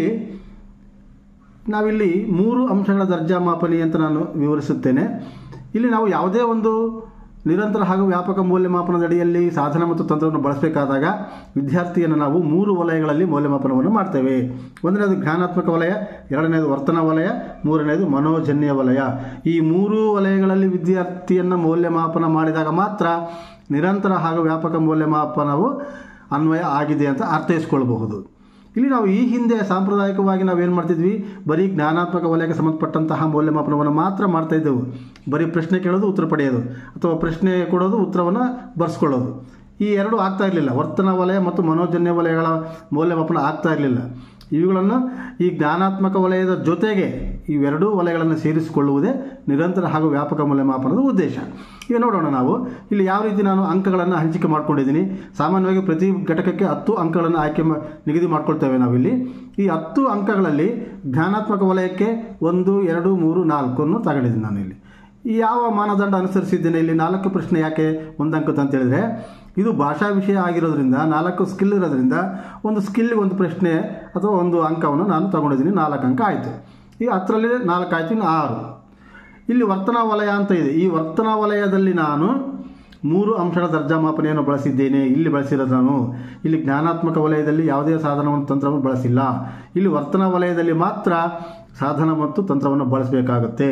ನಾವಿಲ್ಲಿ ಮೂರು ಅಂಶಗಳ ದರ್ಜಾ ಮಾಪನಿ ಅಂತ ನಾನು ವಿವರಿಸುತ್ತೇನೆ ಇಲ್ಲಿ ನಾವು ಯಾವುದೇ ಒಂದು ನಿರಂತರ ಹಾಗೂ ವ್ಯಾಪಕ ಮೌಲ್ಯಮಾಪನದ ಅಡಿಯಲ್ಲಿ ಸಾಧನ ಮತ್ತು ತಂತ್ರವನ್ನು ಬಳಸಬೇಕಾದಾಗ ವಿದ್ಯಾರ್ಥಿಯನ್ನು ನಾವು ಮೂರು ವಲಯಗಳಲ್ಲಿ ಮೌಲ್ಯಮಾಪನವನ್ನು ಮಾಡ್ತೇವೆ ಒಂದನೇದು ಜ್ಞಾನಾತ್ಮಕ ವಲಯ ಎರಡನೇದು ವರ್ತನಾ ವಲಯ ಮೂರನೇದು ಮನೋಜನ್ಯ ವಲಯ ಈ ಮೂರು ವಲಯಗಳಲ್ಲಿ ವಿದ್ಯಾರ್ಥಿಯನ್ನು ಮೌಲ್ಯಮಾಪನ ಮಾಡಿದಾಗ ಮಾತ್ರ ನಿರಂತರ ಹಾಗೂ ವ್ಯಾಪಕ ಮೌಲ್ಯಮಾಪನವು ಅನ್ವಯ ಆಗಿದೆ ಅಂತ ಅರ್ಥೈಸ್ಕೊಳ್ಬಹುದು ಇಲ್ಲಿ ನಾವು ಈ ಹಿಂದೆ ಸಾಂಪ್ರದಾಯಿಕವಾಗಿ ನಾವೇನು ಮಾಡ್ತಿದ್ವಿ ಬರೀ ಜ್ಞಾನಾತ್ಮಕ ವಲಯಕ್ಕೆ ಸಂಬಂಧಪಟ್ಟಂತಹ ಮೌಲ್ಯಮಾಪನವನ್ನು ಮಾತ್ರ ಮಾಡ್ತಾ ಇದ್ದೆವು ಬರೀ ಪ್ರಶ್ನೆ ಕೇಳೋದು ಉತ್ತರ ಪಡೆಯೋದು ಅಥವಾ ಪ್ರಶ್ನೆ ಕೊಡೋದು ಉತ್ತರವನ್ನು ಬರ್ಸ್ಕೊಳ್ಳೋದು ಈ ಎರಡು ಆಗ್ತಾ ಇರಲಿಲ್ಲ ವರ್ತನಾ ವಲಯ ಮತ್ತು ಮನೋಜನ್ಯ ವಲಯಗಳ ಮೌಲ್ಯಮಾಪನ ಆಗ್ತಾ ಇರಲಿಲ್ಲ ಇವುಗಳನ್ನು ಈ ಜ್ಞಾನಾತ್ಮಕ ವಲಯದ ಜೊತೆಗೆ ಇವೆರಡೂ ವಲಯಗಳನ್ನು ಸೇರಿಸಿಕೊಳ್ಳುವುದೇ ನಿರಂತರ ಹಾಗೂ ವ್ಯಾಪಕ ಮೌಲ್ಯಮಾಪನದ ಉದ್ದೇಶ ಈಗ ನೋಡೋಣ ನಾವು ಇಲ್ಲಿ ಯಾವ ರೀತಿ ನಾನು ಅಂಕಗಳನ್ನು ಹಂಚಿಕೆ ಮಾಡ್ಕೊಂಡಿದ್ದೀನಿ ಸಾಮಾನ್ಯವಾಗಿ ಪ್ರತಿ ಘಟಕಕ್ಕೆ ಹತ್ತು ಅಂಕಗಳನ್ನು ಆಯ್ಕೆ ಮಾ ನಿಗದಿ ಮಾಡ್ಕೊಳ್ತೇವೆ ನಾವಿಲ್ಲಿ ಈ ಹತ್ತು ಅಂಕಗಳಲ್ಲಿ ಜ್ಞಾನಾತ್ಮಕ ವಲಯಕ್ಕೆ ಒಂದು ಎರಡು ಮೂರು ನಾಲ್ಕನ್ನು ತಗೊಂಡಿದ್ದೀನಿ ನಾನು ಇಲ್ಲಿ ಈ ಯಾವ ಮಾನದಂಡ ಅನುಸರಿಸಿದ್ದೇನೆ ಇಲ್ಲಿ ನಾಲ್ಕು ಪ್ರಶ್ನೆ ಯಾಕೆ ಒಂದು ಅಂಕದ ಅಂತ ಹೇಳಿದ್ರೆ ಇದು ಭಾಷಾ ವಿಷಯ ಆಗಿರೋದ್ರಿಂದ ನಾಲ್ಕು ಸ್ಕಿಲ್ ಇರೋದ್ರಿಂದ ಒಂದು ಸ್ಕಿಲ್ಗೆ ಒಂದು ಪ್ರಶ್ನೆ ಅಥವಾ ಒಂದು ಅಂಕವನ್ನು ನಾನು ತಗೊಂಡಿದ್ದೀನಿ ನಾಲ್ಕು ಅಂಕ ಆಯಿತು ಈಗ ಹತ್ತರಲ್ಲಿ ನಾಲ್ಕು ಆಯಿತು ಇನ್ನು ಆರು ಇಲ್ಲಿ ವರ್ತನಾ ವಲಯ ಅಂತ ಇದೆ ಈ ವರ್ತನಾ ವಲಯದಲ್ಲಿ ನಾನು ಮೂರು ಅಂಶಗಳ ದರ್ಜಾ ಮಾಪನೆಯನ್ನು ಬಳಸಿದ್ದೇನೆ ಇಲ್ಲಿ ಬಳಸಿರೋದು ನಾನು ಇಲ್ಲಿ ಜ್ಞಾನಾತ್ಮಕ ವಲಯದಲ್ಲಿ ಯಾವುದೇ ಸಾಧನವನ್ನು ತಂತ್ರವನ್ನು ಬಳಸಿಲ್ಲ ಇಲ್ಲಿ ವರ್ತನಾ ವಲಯದಲ್ಲಿ ಮಾತ್ರ ಸಾಧನ ಮತ್ತು ತಂತ್ರವನ್ನು ಬಳಸಬೇಕಾಗುತ್ತೆ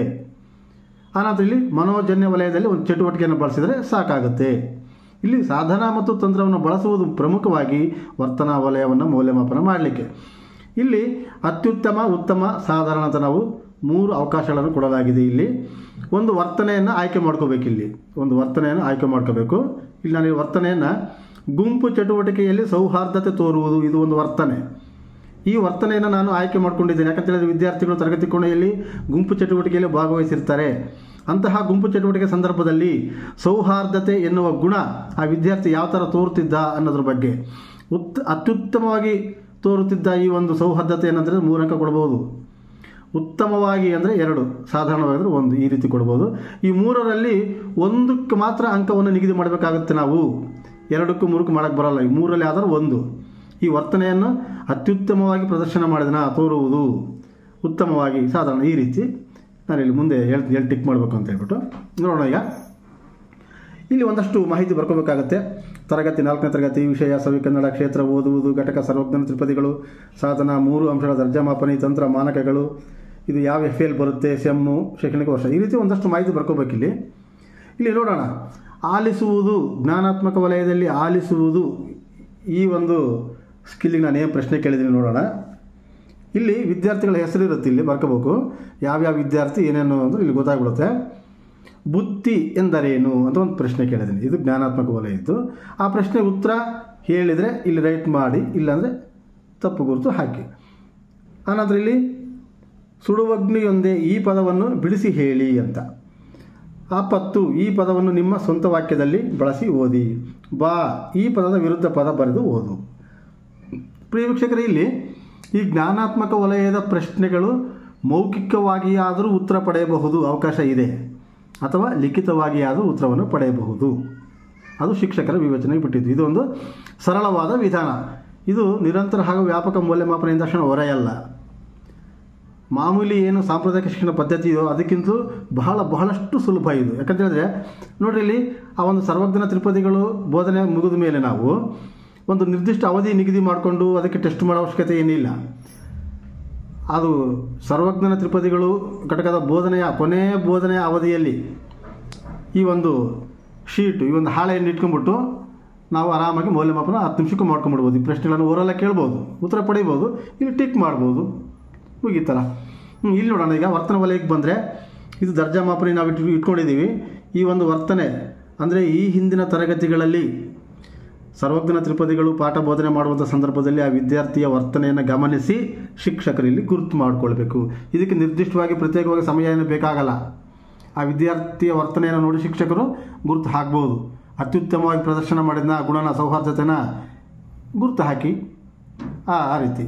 ಆನಂತರ ಇಲ್ಲಿ ಮನೋಜನ್ಯ ವಲಯದಲ್ಲಿ ಒಂದು ಚಟುವಟಿಕೆಯನ್ನು ಬಳಸಿದರೆ ಸಾಕಾಗುತ್ತೆ ಇಲ್ಲಿ ಸಾಧನ ಮತ್ತು ತಂತ್ರವನ್ನು ಬಳಸುವುದು ಪ್ರಮುಖವಾಗಿ ವರ್ತನಾ ವಲಯವನ್ನು ಮೌಲ್ಯಮಾಪನ ಮಾಡಲಿಕ್ಕೆ ಇಲ್ಲಿ ಅತ್ಯುತ್ತಮ ಉತ್ತಮ ಸಾಧಾರಣ ಅಂತ ನಾವು ಮೂರು ಅವಕಾಶಗಳನ್ನು ಕೊಡಲಾಗಿದೆ ಇಲ್ಲಿ ಒಂದು ವರ್ತನೆಯನ್ನು ಆಯ್ಕೆ ಮಾಡ್ಕೋಬೇಕು ಇಲ್ಲಿ ಒಂದು ವರ್ತನೆಯನ್ನು ಆಯ್ಕೆ ಮಾಡ್ಕೋಬೇಕು ಇಲ್ಲಿ ನಾನು ಈ ವರ್ತನೆಯನ್ನು ಗುಂಪು ಚಟುವಟಿಕೆಯಲ್ಲಿ ಸೌಹಾರ್ದತೆ ತೋರುವುದು ಇದು ಒಂದು ವರ್ತನೆ ಈ ವರ್ತನೆಯನ್ನು ನಾನು ಆಯ್ಕೆ ಮಾಡ್ಕೊಂಡಿದ್ದೇನೆ ಯಾಕಂತ ಹೇಳಿದ್ರೆ ವಿದ್ಯಾರ್ಥಿಗಳು ತರಗತಿ ಕೋಣೆಯಲ್ಲಿ ಗುಂಪು ಚಟುವಟಿಕೆಯಲ್ಲಿ ಭಾಗವಹಿಸಿರ್ತಾರೆ ಅಂತಹ ಗುಂಪು ಚಟುವಟಿಕೆ ಸಂದರ್ಭದಲ್ಲಿ ಸೌಹಾರ್ದತೆ ಎನ್ನುವ ಗುಣ ಆ ವಿದ್ಯಾರ್ಥಿ ಯಾವ ಥರ ತೋರುತ್ತಿದ್ದ ಅನ್ನೋದ್ರ ಬಗ್ಗೆ ಉತ್ ಅತ್ಯುತ್ತಮವಾಗಿ ತೋರುತ್ತಿದ್ದ ಈ ಒಂದು ಸೌಹಾರ್ದತೆ ಏನಂದರೆ ಮೂರು ಅಂಕ ಕೊಡ್ಬೋದು ಉತ್ತಮವಾಗಿ ಅಂದರೆ ಎರಡು ಸಾಧಾರಣವಾಗಿದ್ರೆ ಒಂದು ಈ ರೀತಿ ಕೊಡ್ಬೋದು ಈ ಮೂರರಲ್ಲಿ ಒಂದಕ್ಕೆ ಮಾತ್ರ ಅಂಕವನ್ನು ನಿಗದಿ ಮಾಡಬೇಕಾಗುತ್ತೆ ನಾವು ಎರಡಕ್ಕೂ ಮೂರಕ್ಕೂ ಮಾಡೋಕ್ಕೆ ಬರಲ್ಲ ಈ ಮೂರಲ್ಲಿ ಆದರೂ ಒಂದು ಈ ವರ್ತನೆಯನ್ನು ಅತ್ಯುತ್ತಮವಾಗಿ ಪ್ರದರ್ಶನ ಮಾಡಿದನ ತೋರುವುದು ಉತ್ತಮವಾಗಿ ಸಾಧಾರಣ ಈ ರೀತಿ ನಾನು ಇಲ್ಲಿ ಮುಂದೆ ಹೇಳ್ ಹೇಳಿ ಟಿಕ್ ಮಾಡಬೇಕು ಅಂತ ಹೇಳ್ಬಿಟ್ಟು ನೋಡೋಣ ಈಗ ಇಲ್ಲಿ ಒಂದಷ್ಟು ಮಾಹಿತಿ ಬರ್ಕೋಬೇಕಾಗತ್ತೆ ತರಗತಿ ನಾಲ್ಕನೇ ತರಗತಿ ವಿಷಯ ಸವಿ ಕನ್ನಡ ಕ್ಷೇತ್ರ ಓದುವುದು ಘಟಕ ಸರ್ವಜ್ಞಾನ ತ್ರಿಪದಿಗಳು ಸಾಧನ ಮೂರು ಅಂಶಗಳ ದರ್ಜಾ ಮಾಪನಿ ತಂತ್ರ ಮಾನಕಗಳು ಇದು ಯಾವ ಎಫ್ ಎಲ್ ಬರುತ್ತೆ ಸೆಮ್ಮು ಶೈಕ್ಷಣಿಕ ವರ್ಷ ಈ ರೀತಿ ಒಂದಷ್ಟು ಮಾಹಿತಿ ಬರ್ಕೋಬೇಕಿಲ್ಲಿ ಇಲ್ಲಿ ನೋಡೋಣ ಆಲಿಸುವುದು ಜ್ಞಾನಾತ್ಮಕ ವಲಯದಲ್ಲಿ ಆಲಿಸುವುದು ಈ ಒಂದು ಸ್ಕಿಲ್ಲಿಗೆ ನಾನು ಏನು ಪ್ರಶ್ನೆ ಕೇಳಿದ್ದೀನಿ ನೋಡೋಣ ಇಲ್ಲಿ ವಿದ್ಯಾರ್ಥಿಗಳ ಹೆಸರು ಇರುತ್ತೆ ಇಲ್ಲಿ ಬರ್ಕೋಬೇಕು ಯಾವ್ಯಾವ ವಿದ್ಯಾರ್ಥಿ ಏನೇನು ಅಂದ್ರೆ ಇಲ್ಲಿ ಗೊತ್ತಾಗ್ಬಿಡುತ್ತೆ ಬುತ್ತಿ ಎಂದರೇನು ಅಂತ ಒಂದು ಪ್ರಶ್ನೆ ಕೇಳಿದ್ದೀನಿ ಇದು ಜ್ಞಾನಾತ್ಮಕ ವಲಯ ಇದ್ದು ಆ ಪ್ರಶ್ನೆ ಉತ್ತರ ಹೇಳಿದರೆ ಇಲ್ಲಿ ರೈಟ್ ಮಾಡಿ ಇಲ್ಲಾಂದರೆ ತಪ್ಪು ಗುರುತು ಹಾಕಿ ಆನಂತರ ಇಲ್ಲಿ ಸುಡುವಗ್ನಿಯೊಂದೇ ಈ ಪದವನ್ನು ಬಿಡಿಸಿ ಹೇಳಿ ಅಂತ ಆಪತ್ತು ಈ ಪದವನ್ನು ನಿಮ್ಮ ಸ್ವಂತ ವಾಕ್ಯದಲ್ಲಿ ಬಳಸಿ ಓದಿ ಬಾ ಈ ಪದದ ವಿರುದ್ಧ ಪದ ಬರೆದು ಓದು ಪ್ರಿಯ ವೀಕ್ಷಕರೇ ಇಲ್ಲಿ ಈ ಜ್ಞಾನಾತ್ಮಕ ವಲಯದ ಪ್ರಶ್ನೆಗಳು ಮೌಖಿಕವಾಗಿಯಾದರೂ ಉತ್ತರ ಪಡೆಯಬಹುದು ಅವಕಾಶ ಇದೆ ಅಥವಾ ಲಿಖಿತವಾಗಿಯಾದರೂ ಉತ್ತರವನ್ನು ಪಡೆಯಬಹುದು ಅದು ಶಿಕ್ಷಕರ ವಿವೇಚನೆಗೆ ಬಿಟ್ಟಿದ್ದು ಇದೊಂದು ಸರಳವಾದ ವಿಧಾನ ಇದು ನಿರಂತರ ಹಾಗೂ ವ್ಯಾಪಕ ಮೌಲ್ಯಮಾಪನ ತಕ್ಷಣ ಹೊರೆಯಲ್ಲ ಮಾಮೂಲಿ ಏನು ಸಾಂಪ್ರದಾಯಿಕ ಶಿಕ್ಷಣ ಪದ್ಧತಿ ಇದೆಯೋ ಅದಕ್ಕಿಂತಲೂ ಬಹಳ ಬಹಳಷ್ಟು ಸುಲಭ ಇದು ಯಾಕಂತ ಹೇಳಿದ್ರೆ ನೋಡ್ರಿ ಇಲ್ಲಿ ಆ ಒಂದು ಸರ್ವಜ್ಞ ತ್ರಿಪದಿಗಳು ಬೋಧನೆ ಮುಗಿದ ಮೇಲೆ ನಾವು ಒಂದು ನಿರ್ದಿಷ್ಟ ಅವಧಿ ನಿಗದಿ ಮಾಡಿಕೊಂಡು ಅದಕ್ಕೆ ಟೆಸ್ಟ್ ಮಾಡೋ ಅವಶ್ಯಕತೆ ಏನಿಲ್ಲ ಅದು ಸರ್ವಜ್ಞನ ತ್ರಿಪದಿಗಳು ಘಟಕದ ಬೋಧನೆಯ ಕೊನೆಯ ಬೋಧನೆಯ ಅವಧಿಯಲ್ಲಿ ಈ ಒಂದು ಶೀಟ್ ಈ ಒಂದು ಹಾಳೆಯನ್ನು ಇಟ್ಕೊಂಡ್ಬಿಟ್ಟು ನಾವು ಆರಾಮಾಗಿ ಮೌಲ್ಯಮಾಪನ ಹತ್ತು ನಿಮಿಷಕ್ಕೂ ಮಾಡ್ಕೊಂಡ್ಬಿಡ್ಬೋದು ಈ ಪ್ರಶ್ನೆಗಳನ್ನು ಓರಲ್ಲ ಕೇಳ್ಬೋದು ಉತ್ತರ ಪಡಿಬೋದು ಇಲ್ಲಿ ಟಿಕ್ ಮಾಡ್ಬೋದು ಮುಗೀತಲ್ಲ ಹ್ಞೂ ಇಲ್ಲಿ ನೋಡೋಣ ಈಗ ವರ್ತನೆ ವಲಯಕ್ಕೆ ಬಂದರೆ ಇದು ದರ್ಜಾ ಮಾಪನಿ ನಾವು ಇಟ್ಟು ಇಟ್ಕೊಂಡಿದ್ದೀವಿ ಈ ಒಂದು ವರ್ತನೆ ಅಂದರೆ ಈ ಹಿಂದಿನ ತರಗತಿಗಳಲ್ಲಿ ಸರ್ವಜ್ಞನ ತ್ರಿಪದಿಗಳು ಪಾಠ ಬೋಧನೆ ಮಾಡುವಂಥ ಸಂದರ್ಭದಲ್ಲಿ ಆ ವಿದ್ಯಾರ್ಥಿಯ ವರ್ತನೆಯನ್ನು ಗಮನಿಸಿ ಶಿಕ್ಷಕರು ಇಲ್ಲಿ ಗುರುತು ಮಾಡಿಕೊಳ್ಬೇಕು ಇದಕ್ಕೆ ನಿರ್ದಿಷ್ಟವಾಗಿ ಪ್ರತ್ಯೇಕವಾಗಿ ಸಮಯ ಏನು ಬೇಕಾಗಲ್ಲ ಆ ವಿದ್ಯಾರ್ಥಿಯ ವರ್ತನೆಯನ್ನು ನೋಡಿ ಶಿಕ್ಷಕರು ಗುರುತು ಹಾಕ್ಬೋದು ಅತ್ಯುತ್ತಮವಾಗಿ ಪ್ರದರ್ಶನ ಮಾಡಿದ್ನ ಗುಣನ ಸೌಹಾರ್ದತೆನ ಗುರುತು ಹಾಕಿ ಆ ಆ ರೀತಿ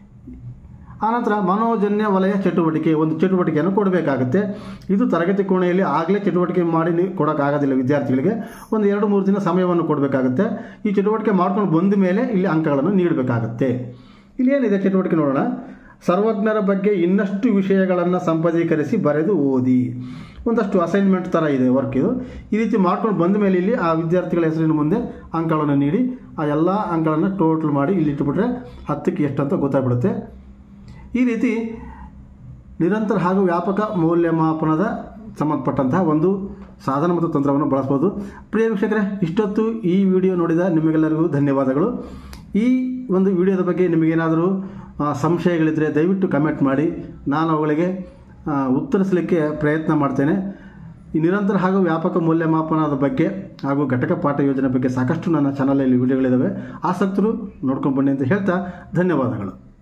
ಆನಂತರ ಮನೋಜನ್ಯ ವಲಯ ಚಟುವಟಿಕೆ ಒಂದು ಚಟುವಟಿಕೆಯನ್ನು ಕೊಡಬೇಕಾಗುತ್ತೆ ಇದು ತರಗತಿ ಕೋಣೆಯಲ್ಲಿ ಆಗಲೇ ಚಟುವಟಿಕೆ ಮಾಡಿ ನೀವು ಕೊಡೋಕ್ಕಾಗೋದಿಲ್ಲ ವಿದ್ಯಾರ್ಥಿಗಳಿಗೆ ಒಂದು ಎರಡು ಮೂರು ದಿನ ಸಮಯವನ್ನು ಕೊಡಬೇಕಾಗುತ್ತೆ ಈ ಚಟುವಟಿಕೆ ಮಾಡ್ಕೊಂಡು ಬಂದ ಮೇಲೆ ಇಲ್ಲಿ ಅಂಕಗಳನ್ನು ನೀಡಬೇಕಾಗುತ್ತೆ ಇಲ್ಲಿ ಏನಿದೆ ಚಟುವಟಿಕೆ ನೋಡೋಣ ಸರ್ವಜ್ಞರ ಬಗ್ಗೆ ಇನ್ನಷ್ಟು ವಿಷಯಗಳನ್ನು ಸಂಪದೀಕರಿಸಿ ಬರೆದು ಓದಿ ಒಂದಷ್ಟು ಅಸೈನ್ಮೆಂಟ್ ಥರ ಇದೆ ವರ್ಕ್ ಇದು ಈ ರೀತಿ ಮಾಡ್ಕೊಂಡು ಬಂದ ಮೇಲೆ ಇಲ್ಲಿ ಆ ವಿದ್ಯಾರ್ಥಿಗಳ ಹೆಸರಿನ ಮುಂದೆ ಅಂಕಗಳನ್ನು ನೀಡಿ ಆ ಎಲ್ಲ ಅಂಕಗಳನ್ನು ಟೋಟಲ್ ಮಾಡಿ ಇಲ್ಲಿ ಇಟ್ಟುಬಿಟ್ರೆ ಹತ್ತಕ್ಕೆ ಎಷ್ಟು ಅಂತ ಗೊತ್ತಾಗ್ಬಿಡುತ್ತೆ ಈ ರೀತಿ ನಿರಂತರ ಹಾಗೂ ವ್ಯಾಪಕ ಮೌಲ್ಯಮಾಪನದ ಸಂಬಂಧಪಟ್ಟಂತಹ ಒಂದು ಸಾಧನ ಮತ್ತು ತಂತ್ರವನ್ನು ಬಳಸ್ಬೋದು ಪ್ರಿಯ ವೀಕ್ಷಕರೇ ಇಷ್ಟೊತ್ತು ಈ ವಿಡಿಯೋ ನೋಡಿದ ನಿಮಗೆಲ್ಲರಿಗೂ ಧನ್ಯವಾದಗಳು ಈ ಒಂದು ವಿಡಿಯೋದ ಬಗ್ಗೆ ನಿಮಗೇನಾದರೂ ಆ, ಸಂಶಯಗಳಿದ್ದರೆ ದಯವಿಟ್ಟು ಕಮೆಂಟ್ ಮಾಡಿ ನಾನು ಅವುಗಳಿಗೆ ಆ, ಉತ್ತರಿಸಲಿಕ್ಕೆ ಪ್ರಯತ್ನ ಮಾಡ್ತೇನೆ ಈ ನಿರಂತರ ಹಾಗೂ ವ್ಯಾಪಕ ಮೌಲ್ಯಮಾಪನದ ಬಗ್ಗೆ ಹಾಗೂ ಘಟಕ ಪಾಠ ಯೋಜನೆ ಬಗ್ಗೆ ಸಾಕಷ್ಟು ನನ್ನ ಚಾನಲಲ್ಲಿ ವಿಡಿಯೋಗಳಿದ್ದಾವೆ ಆಸಕ್ತರು ನೋಡ್ಕೊಂಡು ಬನ್ನಿ ಅಂತ ಹೇಳ್ತಾ ಧನ್ಯವಾದಗಳು